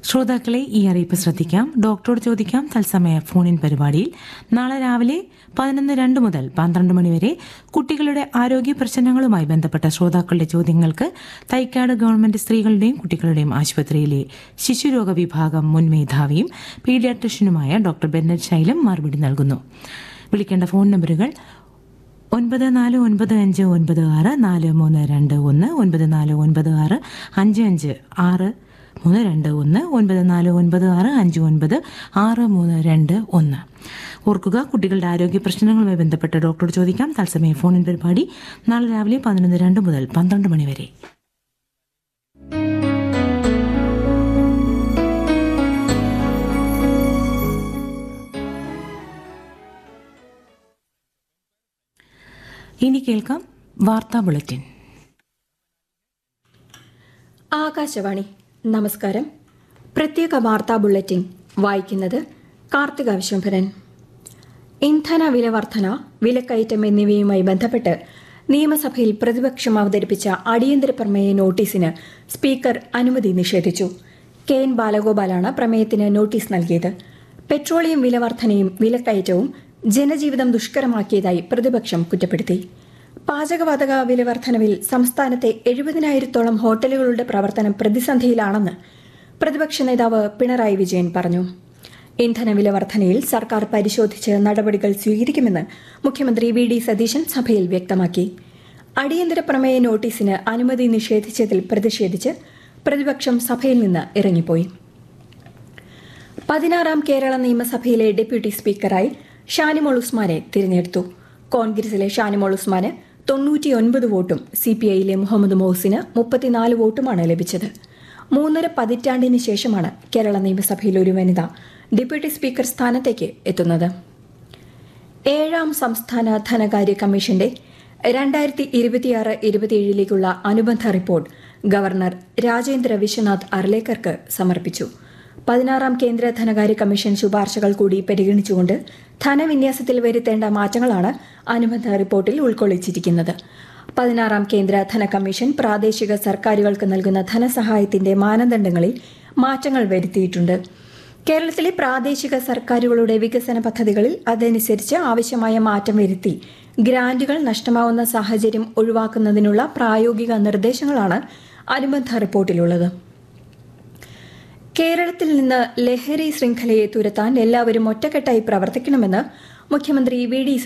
ശ്രോതാക്കളെ ഈ അറിയിപ്പ് ശ്രദ്ധിക്കാം ഡോക്ടറോട് ചോദിക്കാം തത്സമയ ഫോണിൻ പരിപാടിയിൽ നാളെ രാവിലെ പതിനൊന്ന് രണ്ട് മുതൽ പന്ത്രണ്ട് മണിവരെ കുട്ടികളുടെ ആരോഗ്യ പ്രശ്നങ്ങളുമായി ബന്ധപ്പെട്ട ശ്രോതാക്കളുടെ ചോദ്യങ്ങൾക്ക് തൈക്കാട് ഗവൺമെന്റ് സ്ത്രീകളുടെയും കുട്ടികളുടെയും ആശുപത്രിയിലെ ശിശുരോഗ വിഭാഗം മുൻ മേധാവിയും പീഡിയാട്രിഷ്യനുമായ ഡോക്ടർ ബെന്നറ്റ് ശൈലം മറുപടി നൽകുന്നു വിളിക്കേണ്ട ഫോൺ നമ്പറുകൾ ഒൻപത് നാല് ഒൻപത് അഞ്ച് ഒൻപത് ആറ് നാല് മൂന്ന് രണ്ട് ഒന്ന് ഒൻപത് നാല് ഒൻപത് ആറ് അഞ്ച് അഞ്ച് ആറ് മൂന്ന് രണ്ട് ഒന്ന് ഒൻപത് നാല് ഒൻപത് ആറ് അഞ്ച് ഒൻപത് ആറ് മൂന്ന് രണ്ട് ഒന്ന് ഓർക്കുക കുട്ടികളുടെ ആരോഗ്യ പ്രശ്നങ്ങളുമായി ബന്ധപ്പെട്ട് ഡോക്ടറോട് ചോദിക്കാം തത്സമയ ഫോണിൻ പരിപാടി നാളെ രാവിലെ പതിനൊന്ന് രണ്ട് മുതൽ പന്ത്രണ്ട് മണി വരെ ഇനി കേൾക്കാം വാർത്താ ബുള്ളറ്റിൻ ആകാശവാണി നമസ്കാരം പ്രത്യേക വാർത്താ ബുള്ളറ്റിൻ വായിക്കുന്നത് കാർത്തിക വിശ്വംഭരൻ ഇന്ധന വില വർധന വിലക്കയറ്റം എന്നിവയുമായി ബന്ധപ്പെട്ട് നിയമസഭയിൽ പ്രതിപക്ഷം അവതരിപ്പിച്ച അടിയന്തര പ്രമേയ നോട്ടീസിന് സ്പീക്കർ അനുമതി നിഷേധിച്ചു കെ എൻ ബാലഗോപാലാണ് പ്രമേയത്തിന് നോട്ടീസ് നൽകിയത് പെട്രോളിയം വില വർധനയും വിലക്കയറ്റവും ജനജീവിതം ദുഷ്കരമാക്കിയതായി പ്രതിപക്ഷം കുറ്റപ്പെടുത്തി പാചകവാതക വില വർധനവിൽ സംസ്ഥാനത്തെ എഴുപതിനായിരത്തോളം ഹോട്ടലുകളുടെ പ്രവർത്തനം പ്രതിസന്ധിയിലാണെന്ന് പ്രതിപക്ഷ നേതാവ് പിണറായി വിജയൻ പറഞ്ഞു ഇന്ധന വില വർധനയിൽ സർക്കാർ പരിശോധിച്ച് നടപടികൾ സ്വീകരിക്കുമെന്ന് മുഖ്യമന്ത്രി വി ഡി സതീശൻ സഭയിൽ വ്യക്തമാക്കി അടിയന്തര പ്രമേയ നോട്ടീസിന് അനുമതി നിഷേധിച്ചതിൽ പ്രതിഷേധിച്ച് പ്രതിപക്ഷം സഭയിൽ നിന്ന് ഇറങ്ങിപ്പോയി പതിനാറാം കേരള നിയമസഭയിലെ ഡെപ്യൂട്ടി സ്പീക്കറായി ഷാനിമോൾ ഉസ്മാനെ തിരഞ്ഞെടുത്തു കോൺഗ്രസിലെ ഷാനിമോൾ ഉസ്മാന് തൊണ്ണൂറ്റിയൊൻപത് വോട്ടും സി പി ഐയിലെ മുഹമ്മദ് മോഹസിന് മുപ്പത്തിനാല് വോട്ടുമാണ് ലഭിച്ചത് മൂന്നര പതിറ്റാണ്ടിന് ശേഷമാണ് കേരള നിയമസഭയിൽ ഒരു വനിത ഡെപ്യൂട്ടി സ്പീക്കർ സ്ഥാനത്തേക്ക് എത്തുന്നത് ഏഴാം സംസ്ഥാന ധനകാര്യ കമ്മീഷന്റെ രണ്ടായിരത്തി ഇരുപത്തിയാറ് ഇരുപത്തിയേഴിലേക്കുള്ള അനുബന്ധ റിപ്പോർട്ട് ഗവർണർ രാജേന്ദ്ര വിശ്വനാഥ് അർലേക്കർക്ക് സമർപ്പിച്ചു പതിനാറാം കേന്ദ്ര ധനകാര്യ കമ്മീഷൻ ശുപാർശകൾ കൂടി പരിഗണിച്ചുകൊണ്ട് ധനവിന്യാസത്തിൽ വരുത്തേണ്ട മാറ്റങ്ങളാണ് അനുബന്ധ റിപ്പോർട്ടിൽ ഉൾക്കൊള്ളിച്ചിരിക്കുന്നത് പതിനാറാം കേന്ദ്ര ധന കമ്മീഷൻ പ്രാദേശിക സർക്കാരുകൾക്ക് നൽകുന്ന ധനസഹായത്തിന്റെ മാനദണ്ഡങ്ങളിൽ മാറ്റങ്ങൾ വരുത്തിയിട്ടുണ്ട് കേരളത്തിലെ പ്രാദേശിക സർക്കാരുകളുടെ വികസന പദ്ധതികളിൽ അതനുസരിച്ച് ആവശ്യമായ മാറ്റം വരുത്തി ഗ്രാന്റുകൾ നഷ്ടമാവുന്ന സാഹചര്യം ഒഴിവാക്കുന്നതിനുള്ള പ്രായോഗിക നിർദ്ദേശങ്ങളാണ് അനുബന്ധ റിപ്പോർട്ടിലുള്ളത് കേരളത്തിൽ നിന്ന് ലഹരി ശൃംഖലയെ തുരത്താൻ എല്ലാവരും ഒറ്റക്കെട്ടായി പ്രവർത്തിക്കണമെന്ന് മുഖ്യമന്ത്രി വി ഡി